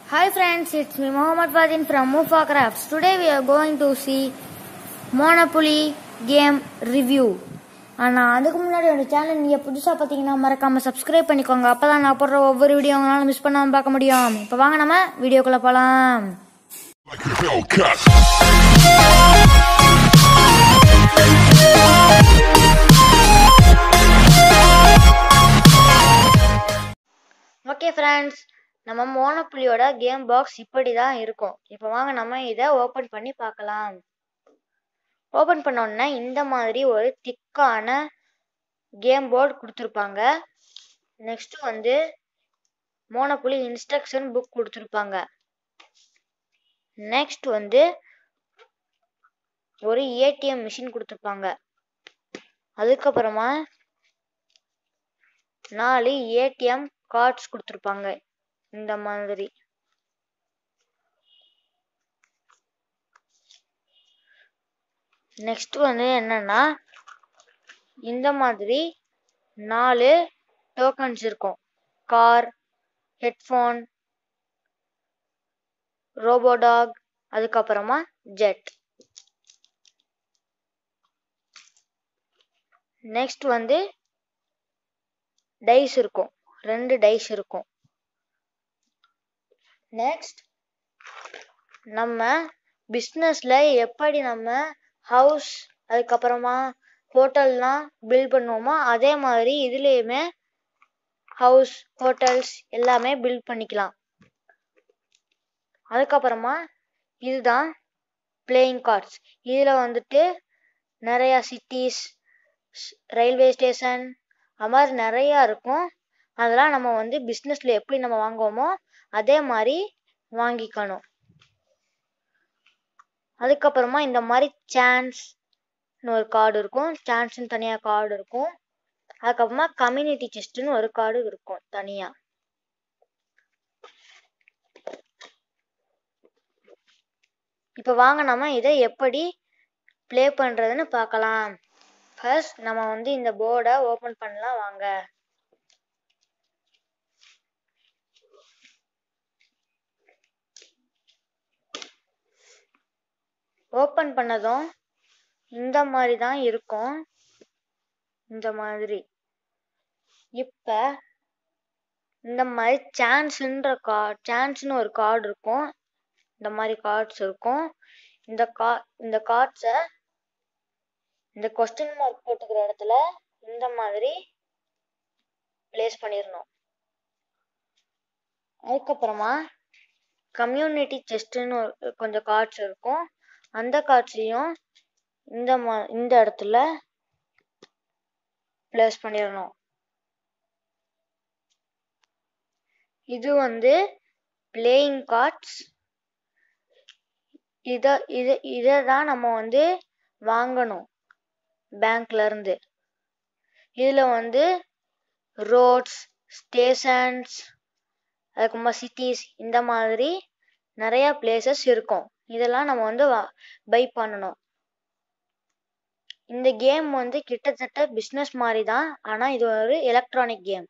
Hi friends, it's me Mohammad Fadin from Mufa Crafts. Today we are going to see Monopoly game review. ஆனால் அதுக்கு முன்னாடி என்னோட channel நீங்கள் புதுசாக பார்த்தீங்கன்னா மறக்காமல் சப்ஸ்கிரைப் பண்ணிக்கோங்க அப்போ தான் நான் போடுற ஒவ்வொரு வீடியோ உங்களால் மிஸ் பண்ணாமல் பார்க்க முடியும் இப்போ வாங்க நம்ம வீடியோக்குள்ளே போகலாம் like a Hellcat. Okay friends நம்ம மோனோப்புலியோட கேம் பாக்ஸ் இப்படி தான் இருக்கும் இப்போ வாங்க நம்ம இதை ஓப்பன் பண்ணி பார்க்கலாம் ஓப்பன் பண்ணோன்னே இந்த மாதிரி ஒரு திக்கான கேம் போர்டு கொடுத்துருப்பாங்க நெக்ஸ்ட் வந்து மோனோப்புலி இன்ஸ்ட்ரக்ஷன் புக் கொடுத்துருப்பாங்க நெக்ஸ்ட் வந்து ஒரு ஏடிஎம் மிஷின் கொடுத்துருப்பாங்க அதுக்கப்புறமா நாலு ஏடிஎம் கார்ட்ஸ் கொடுத்துருப்பாங்க இந்த மாதிரி நெக்ஸ்ட் வந்து என்னன்னா இந்த மாதிரி நாலு டோக்கன்ஸ் இருக்கும் கார் ஹெட்ஃபோன் ரோபோடாக் அதுக்கப்புறமா ஜெட் நெக்ஸ்ட் வந்து டைஸ் இருக்கும் ரெண்டு டைஸ் இருக்கும் நெக்ஸ்ட் நம்ம பிஸ்னஸ்ல எப்படி நம்ம ஹவுஸ் அதுக்கப்புறமா ஹோட்டல்லாம் பில்ட் பண்ணுவோமோ அதே மாதிரி இதுலேயுமே ஹவுஸ் ஹோட்டல்ஸ் எல்லாமே பில்ட் பண்ணிக்கலாம் அதுக்கப்புறமா இதுதான் பிளேயிங் கார்ட்ஸ் இதில் வந்துட்டு நிறையா சிட்டிஸ் ரயில்வே ஸ்டேஷன் அது மாதிரி நிறையா இருக்கும் அதெல்லாம் நம்ம வந்து பிஸ்னஸில் எப்படி நம்ம வாங்குவோமோ அதே மாதிரி வாங்கிக்கணும் அதுக்கப்புறமா இந்த மாதிரி சான்ஸ்னு ஒரு கார்டு இருக்கும் சான்ஸ்னு தனியாக கார்டு இருக்கும் அதுக்கப்புறமா கம்யூனிட்டி செஸ்ட்னு ஒரு கார்டு இருக்கும் தனியாக இப்போ வாங்க நம்ம இதை எப்படி ப்ளே பண்ணுறதுன்னு பார்க்கலாம் ஃபர்ஸ்ட் நம்ம வந்து இந்த போர்டை ஓப்பன் பண்ணலாம் வாங்க ஓப்பன் பண்ணதும் இந்த மாதிரி தான் இருக்கும் இந்த மாதிரி இப்போ இந்த மாதிரி சான்ஸ்ன்ற கார்டு சான்ஸ்னு ஒரு கார்டு இருக்கும் இந்த மாதிரி கார்ட்ஸ் இருக்கும் இந்த கா இந்த கார்ட்ஸை இந்த கொஸ்டின் மார்க் போட்டுக்கிற இடத்துல இந்த மாதிரி பிளேஸ் பண்ணிடணும் அதுக்கப்புறமா கம்யூனிட்டி செஸ்ட்னு கொஞ்சம் கார்ட்ஸ் இருக்கும் அந்த கார்ட்ஸையும் இந்த மா இந்த இடத்துல பிளேஸ் பண்ணிடணும் இது வந்து பிளேயிங் கார்ட்ஸ் இதை இதை இதை தான் நம்ம வந்து வாங்கணும் பேங்க்ல இருந்து இதில் வந்து ரோட்ஸ் ஸ்டேஷன்ஸ் அதுக்கப்புறமா சிட்டிஸ் இந்த மாதிரி நிறையா பிளேசஸ் இருக்கும் இதெல்லாம் நம்ம வந்து பை பண்ணணும் இந்த கேம் வந்து கிட்டத்தட்ட பிஸ்னஸ் மாதிரி தான் ஆனால் இது ஒரு எலக்ட்ரானிக் கேம்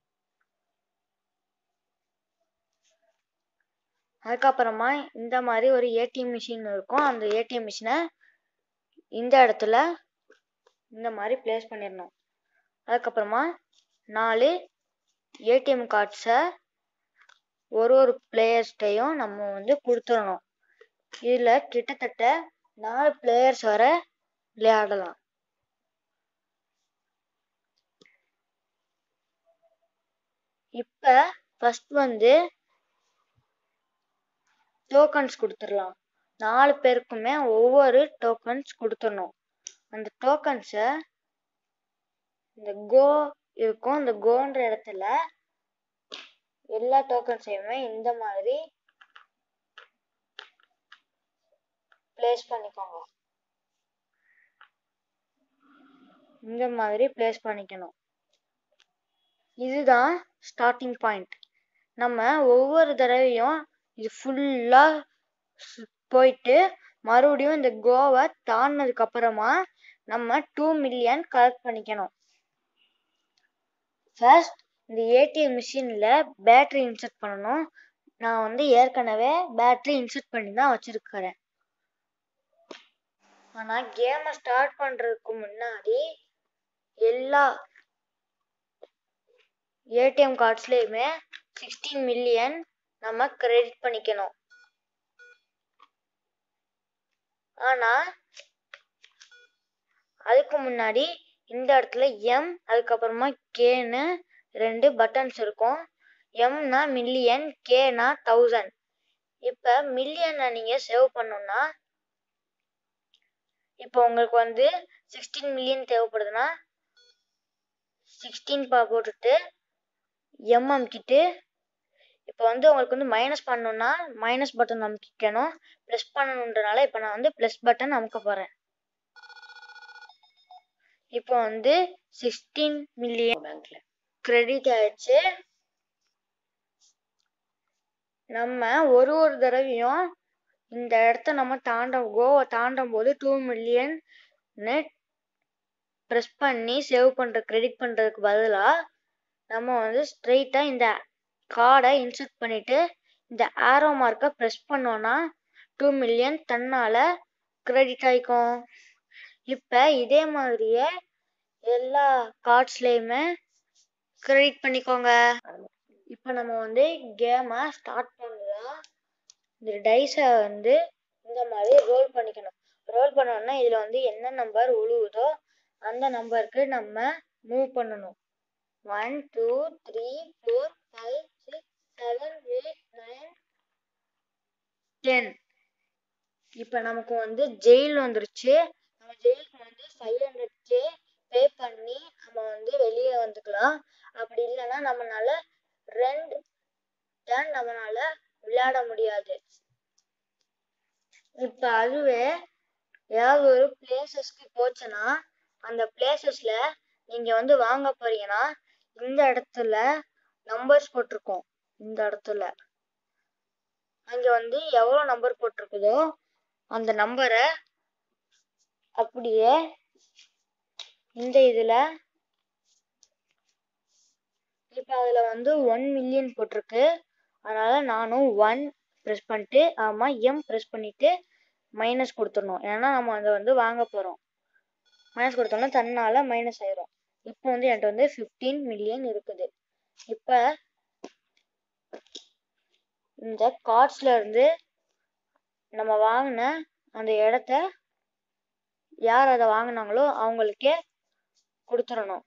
அதுக்கப்புறமா இந்த மாதிரி ஒரு ஏடிஎம் மிஷின் இருக்கும் அந்த ஏடிஎம் மிஷினை இந்த இடத்துல இந்த மாதிரி பிளேஸ் பண்ணிடணும் அதுக்கப்புறமா நாலு ஏடிஎம் கார்ட்ஸை ஒரு ஒரு பிளேயர்ஸ்டையும் நம்ம வந்து கொடுத்துடணும் இதில் கிட்டத்தட்ட நாலு பிளேயர்ஸ் வர விளையாடலாம் இப்போ ஃபர்ஸ்ட் வந்து டோக்கன்ஸ் கொடுத்துடலாம் நாலு பேருக்குமே ஒவ்வொரு டோக்கன்ஸ் கொடுத்துடணும் அந்த டோக்கன்ஸை இந்த கோ இருக்கும் இந்த கோன்ற இடத்துல எல்லா டோக்கன்ஸையுமே இந்த மாதிரி பிளேஸ் பண்ணிக்கோங்க இந்த மாதிரி பிளேஸ் பண்ணிக்கணும் இதுதான் ஸ்டார்டிங் பாயிண்ட் நம்ம ஒவ்வொரு தடவையும் இது ஃபுல்லாக போயிட்டு மறுபடியும் இந்த கோவை தாண்டினதுக்கு அப்புறமா நம்ம டூ மில்லியன் கலெக்ட் பண்ணிக்கணும் ஃபர்ஸ்ட் இந்த ஏடிஎம் மிஷினில் பேட்டரி இன்சர்ட் பண்ணணும் நான் வந்து ஏற்கனவே பேட்டரி இன்சர்ட் பண்ணி தான் வச்சிருக்கிறேன் ஆனா கேமை ஸ்டார்ட் பண்றதுக்கு முன்னாடி எல்லா ஏடிஎம் கார்ட்ஸ்லயுமே சிக்ஸ்டீன் மில்லியன் நம்ம கிரெடிட் பண்ணிக்கணும் ஆனா அதுக்கு முன்னாடி இந்த இடத்துல எம் அதுக்கப்புறமா கேன்னு ரெண்டு பட்டன்ஸ் இருக்கும் எம்னா மில்லியன் கேனா தௌசண்ட் இப்போ மில்லியனை நீங்கள் சேவ் பண்ணணும்னா இப்போ உங்களுக்கு வந்து சிக்ஸ்டீன் மில்லியன் தேவைப்படுதுன்னா சிக்ஸ்டீன் பா போட்டுட்டு எம் அமுக்கிட்டு இப்போ வந்து உங்களுக்கு வந்து மைனஸ் பண்ணணும்னா மைனஸ் பட்டன் அமுக்கிக்கணும் ப்ளஸ் பண்ணணுன்றனால இப்போ நான் வந்து ப்ளஸ் பட்டன் அமுக்க போகிறேன் இப்போ வந்து சிக்ஸ்டீன் மில்லியன் பேங்க்ல கிரெடிட் ஆயிடுச்சு நம்ம ஒரு ஒரு தடவையும் இந்த இடத்த நம்ம தாண்டம் கோவை தாண்டும் போது டூ மில்லியன் நெட் ப்ரெஸ் பண்ணி சேவ் பண்ணுற கிரெடிட் பண்ணுறதுக்கு பதிலாக நம்ம வந்து ஸ்ட்ரெயிட்டாக இந்த கார்டை இன்சர்ட் பண்ணிவிட்டு இந்த ஆரோ மார்க்கை ப்ரெஸ் பண்ணோன்னா டூ மில்லியன் தன்னால் கிரெடிட் ஆகிக்கும் இப்போ இதே மாதிரியே எல்லா கார்ட்ஸ்லேயுமே கிரெடிட் பண்ணிக்கோங்க இப்போ நம்ம வந்து கேமை ஸ்டார்ட் பண்ணலாம் இந்த டைஸை வந்து இந்த மாதிரி ரோல் பண்ணிக்கணும் ரோல் பண்ணோம்னா இதில் வந்து என்ன நம்பர் உழுவுதோ அந்த நம்பருக்கு நம்ம மூவ் பண்ணணும் one two three four five six seven eight nine ten இப்போ நமக்கு வந்து ஜெயில் வந்துருச்சு நம்ம ஜெயிலுக்கு வந்து ஃபைவ் ஹண்ட்ரட் கே பே பண்ணி நம்ம வந்து வெளியே வந்துக்கலாம் அப்படி இல்லைன்னா நம்மளால ரெண்டு டர்ன் நம்மளால விளையாட முடியாது இப்போ அதுவே ஏதாவது ஒரு பிளேசஸ்க்கு போச்சுன்னா அந்த பிளேசஸ்ல நீங்க வந்து வாங்க போறீங்கன்னா இந்த இடத்துல நம்பர்ஸ் போட்டிருக்கோம் இந்த இடத்துல அங்க வந்து எவ்வளோ நம்பர் போட்டிருக்குதோ அந்த நம்பரை அப்படியே இந்த இதுல இப்போ அதுல வந்து ஒன் மில்லியன் போட்டிருக்கு அதனால நானும் ஒன் ப்ரெஸ் பண்ணிட்டு ஆமா எம் ப்ரெஸ் பண்ணிட்டு மைனஸ் கொடுத்துடணும் ஏன்னா நம்ம அதை வந்து வாங்க போறோம் மைனஸ் கொடுத்தோம்னா தன்னால மைனஸ் ஆயிரும் இப்போ வந்து என்கிட்ட வந்து ஃபிஃப்டீன் மில்லியன் இருக்குது இப்போ இந்த கார்ட்ஸ்ல இருந்து நம்ம வாங்கின அந்த இடத்த யார் அதை வாங்கினாங்களோ அவங்களுக்கே கொடுத்துடணும்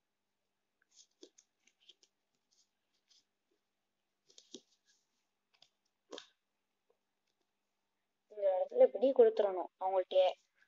இந்த இடத்துல இப்படி கொடுத்துடணும் அவங்கள்ட்டயே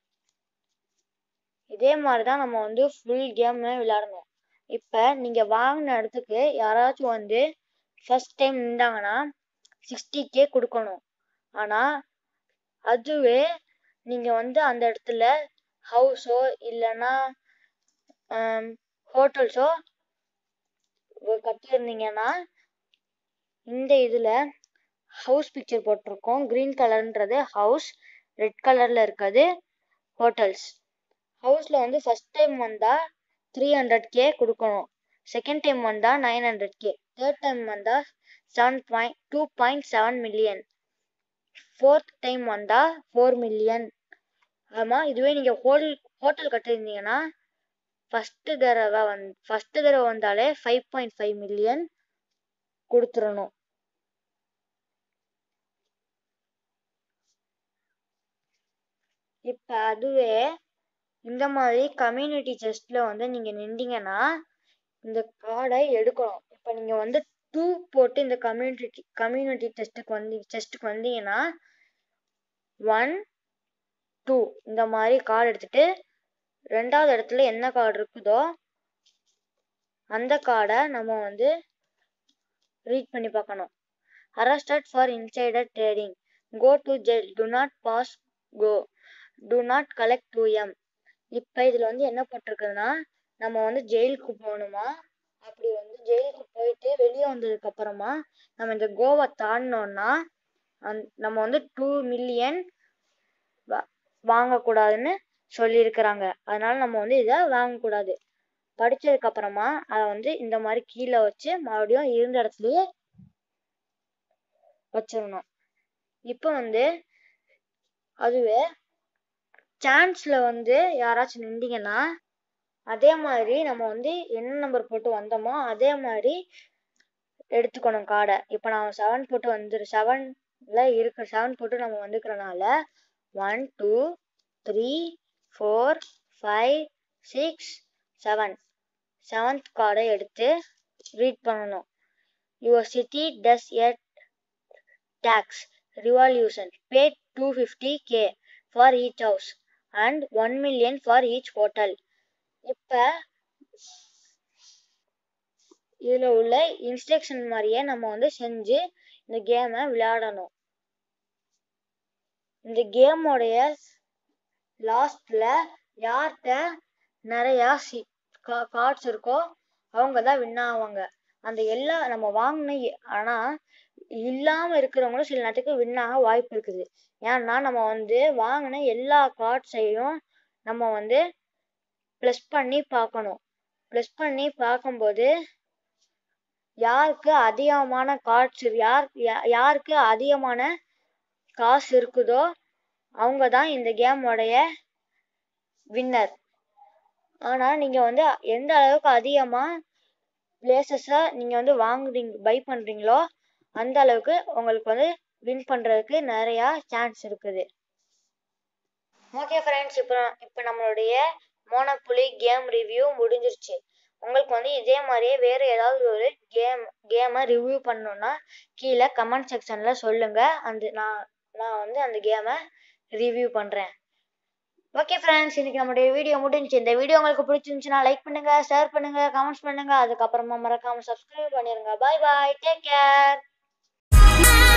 இதே மாதிரி தான் நம்ம வந்து ஃபுல் கேம் விளையாடணும் இப்போ நீங்கள் வாங்கின இடத்துக்கு யாராச்சும் வந்து ஃபர்ஸ்ட் டைம் நின்றாங்கன்னா சிக்ஸ்டி கே கொடுக்கணும் ஆனால் அதுவே நீங்கள் வந்து அந்த இடத்துல ஹவுஸோ இல்லைன்னா ஹோட்டல்ஸோ கட்டியிருந்தீங்கன்னா இந்த இதில் ஹவுஸ் பிக்சர் போட்டிருக்கோம் க்ரீன் கலர்ன்றது ஹவுஸ் ரெட் கலரில் இருக்கிறது ஹோட்டல்ஸ் ஹவுஸில் வந்து ஃபஸ்ட் டைம் வந்தால் த்ரீ ஹண்ட்ரட் கே கொடுக்கணும் செகண்ட் டைம் வந்தால் nine hundred K third time வந்தால் seven point two point seven million fourth time வந்தால் ஃபோர் மில்லியன் ஆமாம் இதுவே நீங்கள் ஹோட்டல் ஹோட்டல் கட்டியிருந்தீங்கன்னா ஃபஸ்ட்டு தடவை வந் ஃபஸ்ட்டு தடவை வந்தாலே ஃபைவ் பாயிண்ட் ஃபைவ் மில்லியன் கொடுத்துடணும் இப்போ அதுவே இந்த மாதிரி கம்யூனிட்டி செஸ்ட்டில் வந்து நீங்கள் நின்றீங்கன்னா இந்த கார்டை எடுக்கணும் இப்போ நீங்கள் வந்து டூ போட்டு இந்த கம்யூனிட்டி கம்யூனிட்டி டெஸ்ட்டுக்கு வந்து செஸ்ட்டுக்கு வந்தீங்கன்னா ஒன் டூ இந்த மாதிரி கார்டு எடுத்துட்டு ரெண்டாவது இடத்துல என்ன கார்டு இருக்குதோ அந்த கார்டை நம்ம வந்து ரீட் பண்ணி பார்க்கணும் arrested for insider trading go to jail do not pass go do not collect two M இப்போ இதில் வந்து என்ன போட்டிருக்குதுன்னா நம்ம வந்து ஜெயிலுக்கு போகணுமா அப்படி வந்து ஜெயிலுக்கு போயிட்டு வெளியே வந்ததுக்கு அப்புறமா நம்ம இந்த கோவா தாண்டினோன்னா அந் நம்ம வந்து டூ மில்லியன் வாங்கக்கூடாதுன்னு சொல்லியிருக்கிறாங்க அதனால நம்ம வந்து இதை வாங்கக்கூடாது படிச்சதுக்கு அப்புறமா அதை வந்து இந்த மாதிரி கீழே வச்சு மறுபடியும் இருந்த இடத்துலயே வச்சிடணும் இப்போ வந்து அதுவே சான்ஸில் வந்து யாராச்சும் நின்றீங்கன்னா அதே மாதிரி நம்ம வந்து என்ன நம்பர் போட்டு வந்தோமோ அதே மாதிரி எடுத்துக்கணும் கார்டை இப்போ நான் செவன் போட்டு வந்துரு செவனில் இருக்கிற செவன் போட்டு நம்ம வந்துக்கிறனால one two three four five six seven seventh கார்டை எடுத்து ரீட் பண்ணணும் your city does its tax revolution pay two fifty K for each house and one million for each hotel இப்போ இதில் உள்ள இன்ஸ்ட்ரக்ஷன் மாதிரியே நம்ம வந்து செஞ்சு இந்த கேமை விளையாடணும் இந்த கேமோடைய லாஸ்ட்ல யார்கிட்ட நிறையா சி கார்ட்ஸ் இருக்கோ அவங்க தான் வின் ஆவாங்க அந்த எல்லா நம்ம வாங்கின ஆனால் இல்லாமல் இருக்கிறவங்களும் சில நேரத்துக்கு வின் ஆக வாய்ப்பு இருக்குது ஏன்னா நம்ம வந்து வாங்கின எல்லா கார்ட்ஸையும் நம்ம வந்து ப்ளஸ் பண்ணி பார்க்கணும் ப்ளஸ் பண்ணி பார்க்கும்போது யாருக்கு அதிகமான கார்ட்ஸ் யார் யாருக்கு அதிகமான காசு இருக்குதோ அவங்க தான் இந்த கேமோடைய வின்னர் ஆனால் நீங்கள் வந்து எந்த அளவுக்கு அதிகமாக பிளேசஸை நீங்கள் வந்து வாங்குறீங்க பை பண்ணுறீங்களோ அந்த அளவுக்கு உங்களுக்கு வந்து வின் பண்ணுறதுக்கு நிறையா சான்ஸ் இருக்குது ஓகே ஃப்ரெண்ட்ஸ் இப்போ இப்போ நம்மளுடைய மோனப்புலி கேம் ரிவ்யூ முடிஞ்சிருச்சு உங்களுக்கு வந்து இதே மாதிரியே வேறு ஏதாவது ஒரு கேம் கேமை ரிவ்யூ பண்ணணுன்னா கீழே கமெண்ட் செக்ஷனில் சொல்லுங்கள் அந்த நான் நான் வந்து அந்த கேமை ரிவ்யூ பண்ணுறேன் ஓகே ஃப்ரெண்ட்ஸ் இன்னைக்கு நம்மளுடைய வீடியோ முடிஞ்சு இந்த வீடியோ உங்களுக்கு பிடிச்சிருந்துச்சுன்னா லைக் பண்ணுங்க ஷேர் பண்ணுங்க கமெண்ட்ஸ் பண்ணுங்க அதுக்கப்புறமா மறக்காம சப்ஸ்கிரைப் பண்ணிருங்க பாய் பாய் டேக் கேர்